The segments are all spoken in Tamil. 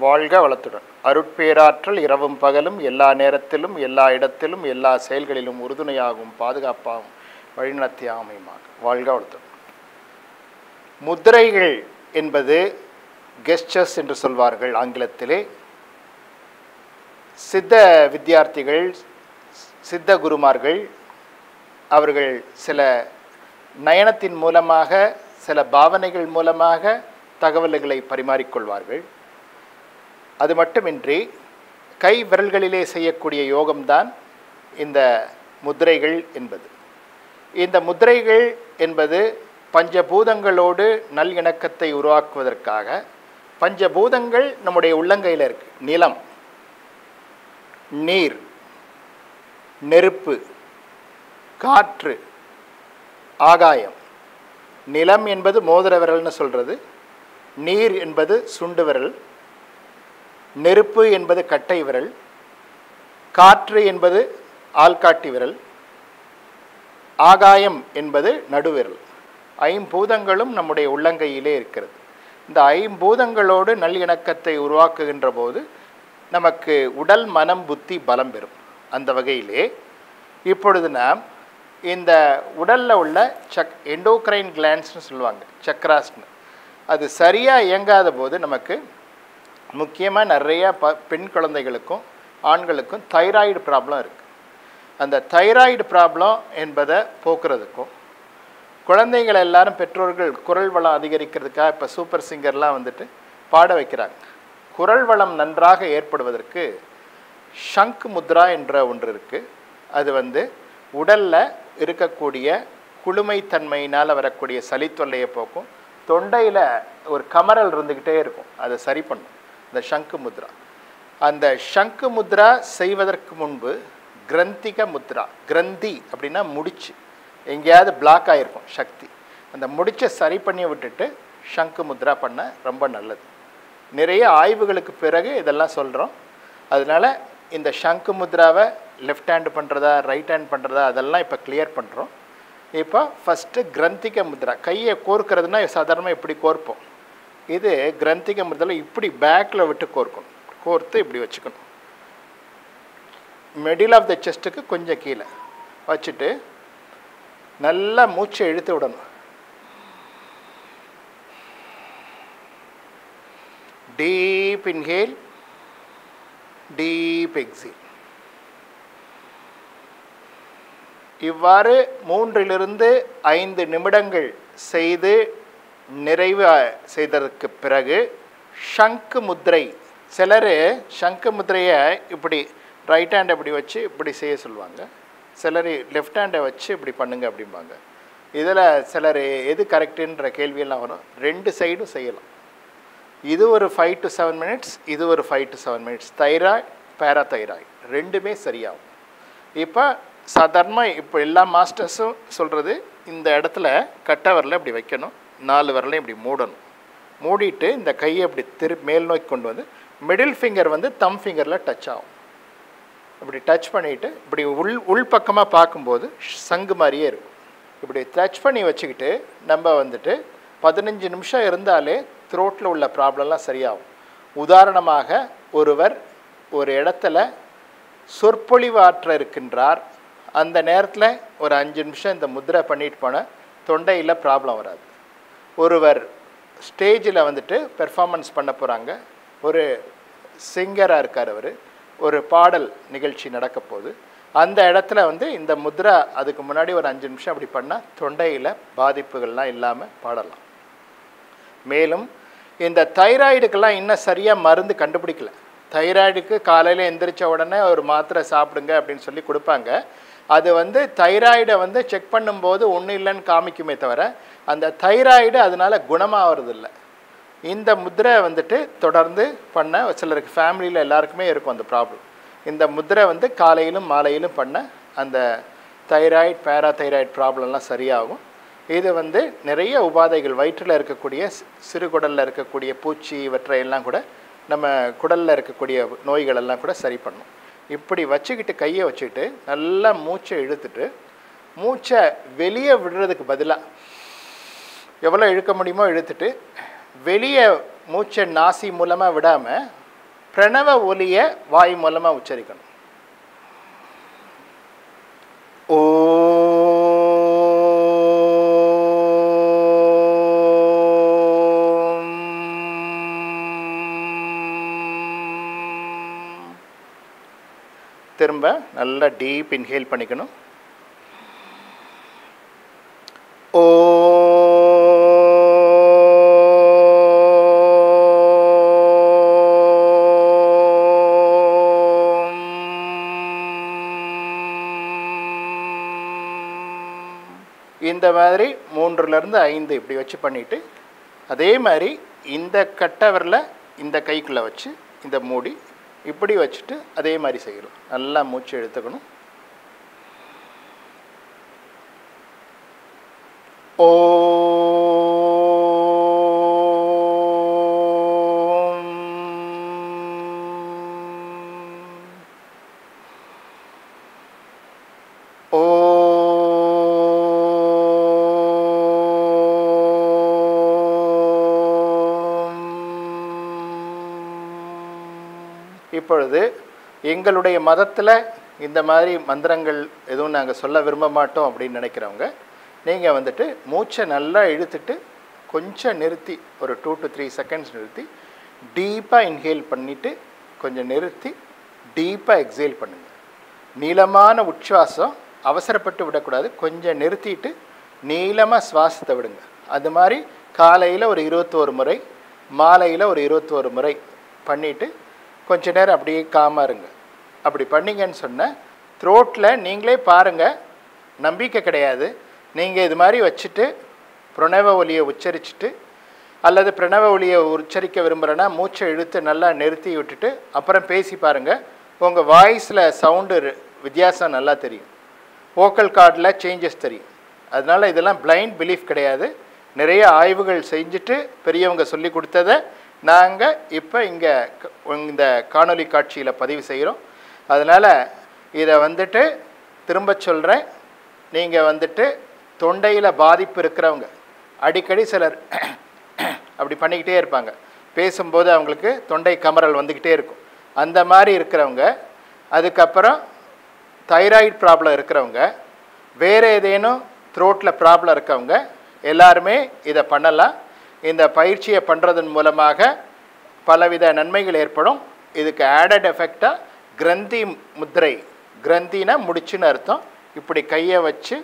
வாழ்க வளத்துடன் அருட்பேராற்றல் இரவும் பகலும் எல்லா நேரத்திலும் எல்லா இடத்திலும் எல்லா செயல்களிலும் உறுதுணையாகும் பாதுகாப்பாகும் வழிநடத்திய அமையுமாக வாழ்க வளத்துடன் முத்திரைகள் என்பது கெஸ்டர்ஸ் என்று சொல்வார்கள் ஆங்கிலத்திலே சித்த வித்தியார்த்திகள் சித்த குருமார்கள் அவர்கள் சில நயனத்தின் மூலமாக சில பாவனைகள் மூலமாக தகவல்களை பரிமாறிக்கொள்வார்கள் அது மட்டுமின்றி கை விரல்களிலே செய்யக்கூடிய யோகம்தான் இந்த முத்திரைகள் என்பது இந்த முத்திரைகள் என்பது பஞ்சபூதங்களோடு நல் இணக்கத்தை உருவாக்குவதற்காக பஞ்சபூதங்கள் நம்முடைய உள்ளங்கையில் இருக்கு நிலம் நீர் நெருப்பு காற்று ஆகாயம் நிலம் என்பது மோதிர விரல்னு சொல்கிறது நீர் என்பது சுண்டு விரல் நெருப்பு என்பது கட்டை விரல் காற்று என்பது ஆள்காட்டி விரல் ஆகாயம் என்பது நடுவிரல் ஐம்பூதங்களும் நம்முடைய உள்ளங்கையிலே இருக்கிறது இந்த ஐம்பூதங்களோடு நல்லிணக்கத்தை உருவாக்குகின்ற போது நமக்கு உடல் மனம் புத்தி பலம் பெறும் அந்த வகையிலே இப்பொழுது நாம் இந்த உடலில் உள்ள சக் எண்டோக்ரைன் கிளான்ஸ்னு சொல்லுவாங்க சக்ராஸ்னு அது சரியாக இயங்காத போது நமக்கு முக்கியமாக நிறையா ப பெண் குழந்தைகளுக்கும் ஆண்களுக்கும் தைராய்டு ப்ராப்ளம் இருக்குது அந்த தைராய்டு ப்ராப்ளம் என்பதை போக்குறதுக்கும் குழந்தைகள் எல்லாரும் பெற்றோர்கள் குரல் வளம் அதிகரிக்கிறதுக்காக இப்போ சூப்பர் சிங்கர்லாம் வந்துட்டு பாட வைக்கிறாங்க குரல் வளம் நன்றாக ஏற்படுவதற்கு ஷங்க் முத்ரா என்ற ஒன்று இருக்குது அது வந்து உடலில் இருக்கக்கூடிய குளுமைத்தன்மையினால் வரக்கூடிய சளித்தொல்லையை போக்கும் தொண்டையில் ஒரு கமரல் இருந்துக்கிட்டே இருக்கும் அதை சரி பண்ணும் இந்த ஷங்கு முத்ரா அந்த ஷங்கு முத்ரா செய்வதற்கு முன்பு கிரந்திக முத்ரா கிரந்தி அப்படின்னா முடிச்சு எங்கேயாவது பிளாக் ஆகிருக்கும் சக்தி அந்த முடிச்சை சரி பண்ணி விட்டுட்டு ஷங்கு முத்ரா பண்ண ரொம்ப நல்லது நிறைய ஆய்வுகளுக்கு பிறகு இதெல்லாம் சொல்கிறோம் அதனால் இந்த ஷங்கு முத்ராவை லெஃப்ட் ஹேண்டு பண்ணுறதா ரைட் ஹேண்ட் பண்ணுறதா அதெல்லாம் இப்போ கிளியர் பண்ணுறோம் இப்போ ஃபஸ்ட்டு கிரந்திக முத்ரா கையை கோர்க்கிறதுனா சாதாரணமாக இப்படி கோர்ப்போம் இது கிரந்திக முத்ரா இப்படி பேக்கில் விட்டு கோர்க்கணும் கோர்த்து இப்படி வச்சுக்கணும் மிடில் ஆஃப் த செஸ்ட்டுக்கு கொஞ்சம் கீழே வச்சுட்டு நல்லா மூச்சை இழுத்து விடணும் டீப் இன்ஹேல் டீப் எக்ஸேல் இவ்வாறு மூன்றிலிருந்து ஐந்து நிமிடங்கள் செய்து நிறைவு செய்ததற்கு பிறகு ஷங்கு முத்ரை சிலர் ஷங்கு முத்ரையை இப்படி ரைட் ஹேண்டை இப்படி வச்சு இப்படி செய்ய சொல்லுவாங்க சிலர் லெஃப்ட் ஹேண்டை வச்சு இப்படி பண்ணுங்க அப்படிம்பாங்க இதில் சிலர் எது கரெக்டுன்ற கேள்வியெல்லாம் வரும் ரெண்டு சைடும் செய்யலாம் இது ஒரு ஃபைவ் டு செவன் மினிட்ஸ் இது ஒரு five to seven minutes thyroid parathyroid ரெண்டுமே சரியாகும் இப்போ சாதாரணமாக இப்போ எல்லா மாஸ்டர்ஸும் சொல்கிறது இந்த இடத்துல கட்டை விரலை இப்படி வைக்கணும் நாலு விரலையும் இப்படி மூடணும் மூடிட்டு இந்த கையை இப்படி திரு மேல் நோக்கி கொண்டு வந்து மிடில் ஃபிங்கர் வந்து தம் ஃபிங்கரில் டச் ஆகும் இப்படி டச் பண்ணிவிட்டு இப்படி உள் உள் பக்கமாக பார்க்கும்போது சங்கு மாதிரியே இருக்கும் இப்படி டச் பண்ணி வச்சுக்கிட்டு நம்ம வந்துட்டு பதினஞ்சு நிமிஷம் இருந்தாலே த்ரோட்டில் உள்ள ப்ராப்ளம்லாம் சரியாகும் உதாரணமாக ஒருவர் ஒரு இடத்துல சொற்பொழிவாற்ற இருக்கின்றார் அந்த நேரத்தில் ஒரு அஞ்சு நிமிஷம் இந்த முத்திரை பண்ணிட்டு போனால் தொண்டையில் ப்ராப்ளம் வராது ஒருவர் ஸ்டேஜில் வந்துட்டு பெர்ஃபார்மன்ஸ் பண்ண போகிறாங்க ஒரு சிங்கராக இருக்கார் அவர் ஒரு பாடல் நிகழ்ச்சி நடக்க போகுது அந்த இடத்துல வந்து இந்த முத்ரா அதுக்கு முன்னாடி ஒரு அஞ்சு நிமிஷம் அப்படி பண்ணால் தொண்டையில் பாதிப்புகள்லாம் இல்லாமல் பாடலாம் மேலும் இந்த தைராய்டுக்கெல்லாம் இன்னும் சரியாக மருந்து கண்டுபிடிக்கல தைராய்டுக்கு காலையில் எந்திரிச்ச உடனே ஒரு மாத்திரை சாப்பிடுங்க அப்படின்னு சொல்லி கொடுப்பாங்க அது வந்து தைராய்டை வந்து செக் பண்ணும்போது ஒன்றும் இல்லைன்னு காமிக்குமே தவிர அந்த தைராய்டு அதனால் குணமாகிறது இல்லை இந்த முத்திரை வந்துட்டு தொடர்ந்து பண்ண சிலருக்கு ஃபேமிலியில் எல்லாருக்குமே இருக்கும் அந்த ப்ராப்ளம் இந்த முத்திரை வந்து காலையிலும் மாலையிலும் பண்ண அந்த தைராய்டு பேராதைராய்டு ப்ராப்ளம்லாம் சரியாகும் இது வந்து நிறைய உபாதைகள் வயிற்றில் இருக்கக்கூடிய சிறுகுடலில் இருக்கக்கூடிய பூச்சி இவற்றை எல்லாம் கூட நம்ம குடலில் இருக்கக்கூடிய நோய்கள் எல்லாம் கூட சரி பண்ணும் இப்படி வச்சுக்கிட்டு கையை வச்சுக்கிட்டு நல்லா மூச்சை இழுத்துட்டு மூச்சை வெளியே விடுறதுக்கு பதிலாக எவ்வளோ இழுக்க முடியுமோ இழுத்துட்டு வெளியே மூச்சை நாசி மூலமாக விடாமல் பிரணவ ஒலியை வாய் மூலமாக உச்சரிக்கணும் ஓம். திரும்ப நல்லா டீப் இன்ஹேல் பண்ணிக்கணும் இந்த மாதிரி மூன்றுலேருந்து ஐந்து இப்படி வச்சு பண்ணிவிட்டு அதே மாதிரி இந்த கட்டவரில் இந்த கைக்குள்ளே வச்சு இந்த மூடி இப்படி வச்சுட்டு அதே மாதிரி செய்யலாம் நல்லா மூச்சு எடுத்துக்கணும் ஓம் ஓம் இப்பொழுது எங்களுடைய மதத்தில் இந்த மாதிரி மந்திரங்கள் எதுவும் நாங்கள் சொல்ல விரும்ப மாட்டோம் அப்படின்னு நினைக்கிறவங்க நீங்கள் வந்துட்டு மூச்சை நல்லா இழுத்துட்டு கொஞ்சம் நிறுத்தி ஒரு டூ டு த்ரீ செகண்ட்ஸ் நிறுத்தி டீப்பாக இன்ஹேல் பண்ணிவிட்டு கொஞ்சம் நிறுத்தி டீப்பாக எக்ஸேல் பண்ணுங்கள் நீளமான உச்சுவாசம் அவசரப்பட்டு விடக்கூடாது கொஞ்சம் நிறுத்திட்டு நீளமாக சுவாசத்தை விடுங்க அது மாதிரி காலையில் ஒரு இருபத்தோரு முறை மாலையில் ஒரு இருபத்தோரு முறை பண்ணிவிட்டு கொஞ்ச நேரம் அப்படியே காமாக இருங்க அப்படி பண்ணீங்கன்னு சொன்னால் த்ரோட்டில் நீங்களே பாருங்கள் நம்பிக்கை கிடையாது நீங்கள் இது மாதிரி வச்சுட்டு பிரணவ ஒலியை உச்சரிச்சுட்டு அல்லது பிரணவ ஒலியை உச்சரிக்க விரும்புகிறேன்னா மூச்சை இழுத்து நல்லா நிறுத்தி விட்டுட்டு அப்புறம் பேசி பாருங்கள் உங்கள் வாய்ஸில் சவுண்டு வித்தியாசம் நல்லா தெரியும் வோக்கல் கார்டில் சேஞ்சஸ் தெரியும் அதனால் இதெல்லாம் பிளைண்ட் பிலீஃப் கிடையாது நிறைய ஆய்வுகள் செஞ்சுட்டு பெரியவங்க சொல்லி கொடுத்ததை நாங்கள் இப்போ இங்கே இந்த காணொளி காட்சியில் பதிவு செய்கிறோம் அதனால் இதை வந்துட்டு திரும்ப சொல்கிறேன் நீங்கள் வந்துட்டு தொண்டையில் பாதிப்பு இருக்கிறவங்க அடிக்கடி சிலர் அப்படி பண்ணிக்கிட்டே இருப்பாங்க பேசும்போது அவங்களுக்கு தொண்டை கமறல் வந்துக்கிட்டே இருக்கும் அந்த மாதிரி இருக்கிறவங்க அதுக்கப்புறம் தைராய்டு ப்ராப்ளம் இருக்கிறவங்க வேறு ஏதேனும் த்ரோட்டில் ப்ராப்ளம் இருக்கவங்க எல்லாருமே இதை பண்ணலாம் இந்த பயிற்சியை பண்ணுறதன் மூலமாக பலவித நன்மைகள் ஏற்படும் இதுக்கு ஆடட் எஃபெக்டாக கிரந்தி முத்திரை கிரந்தினா முடிச்சுன்னு அர்த்தம் இப்படி கையை வச்சு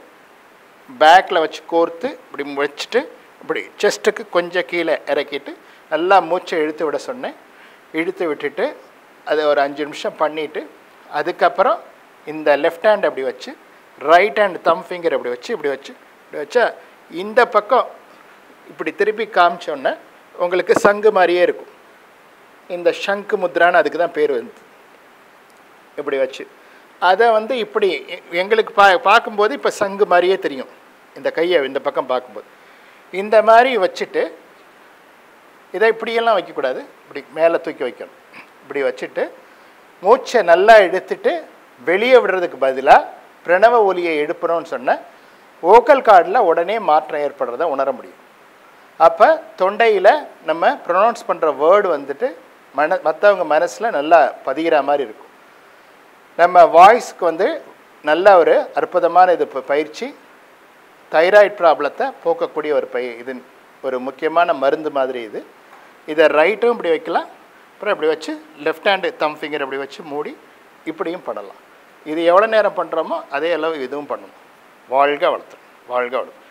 பேக்கில் வச்சு கோர்த்து இப்படி வச்சுட்டு இப்படி செஸ்ட்டுக்கு கொஞ்சம் கீழே இறக்கிட்டு நல்லா மூச்சை இழுத்து விட சொன்னேன் இழுத்து விட்டுட்டு அதை ஒரு அஞ்சு நிமிஷம் பண்ணிவிட்டு அதுக்கப்புறம் இந்த லெஃப்ட் ஹேண்ட் அப்படி வச்சு ரைட் ஹேண்ட் தம் ஃபிங்கர் அப்படி வச்சு இப்படி வச்சு இப்படி வச்சா இந்த பக்கம் இப்படி திருப்பி காமிச்சோன்னே உங்களுக்கு சங்கு மாதிரியே இருக்கும் இந்த ஷங்கு முத்ரான்னு அதுக்கு தான் பேர் வந்து இப்படி வச்சு அதை வந்து இப்படி எ- எங்களுக்கு பா பார்க்கும்போது இப்போ சங்கு மாதிரியே தெரியும் இந்த கையை இந்த பக்கம் பார்க்கும்போது இந்த மாதிரி வச்சுட்டு இதை இப்படியெல்லாம் வைக்கக்கூடாது இப்படி மேலே தூக்கி வைக்கணும் இப்படி வச்சுட்டு மூச்சை நல்லா எடுத்துட்டு வெளியே விடுறதுக்கு பதிலாக பிரணவ ஒலியை எடுப்பணும்னு சொன்ன ஓக்கல் கார்டில் உடனே மாற்றம் ஏற்படுறத உணர முடியும் அப்போ தொண்டையில் நம்ம ப்ரொனவுன்ஸ் பண்ணுற வேர்டு வந்துட்டு மன மற்றவங்க மனசில் நல்லா பதிகிற மாதிரி இருக்கும் நம்ம வாய்ஸ்க்கு வந்து நல்ல ஒரு அற்புதமான இது ப- பயிற்சி தைராய்டு ப்ராப்ளத்தை போக்கக்கூடிய ஒரு பை இது ஒரு முக்கியமான மருந்து மாதிரி இது இதை ரைட்டும் இப்படி வைக்கலாம் அப்புறம் இப்படி வச்சு லெஃப்ட் ஹேண்டு தம் ஃபிங்கர் இப்படி வச்சு மூடி இப்படியும் பண்ணலாம் இது எவ்வளோ நேரம் பண்ணுறோமோ அதே அளவு இதுவும் பண்ணணும் வாழ்க வளர்த்துறோம் வாழ்க வளர்த்து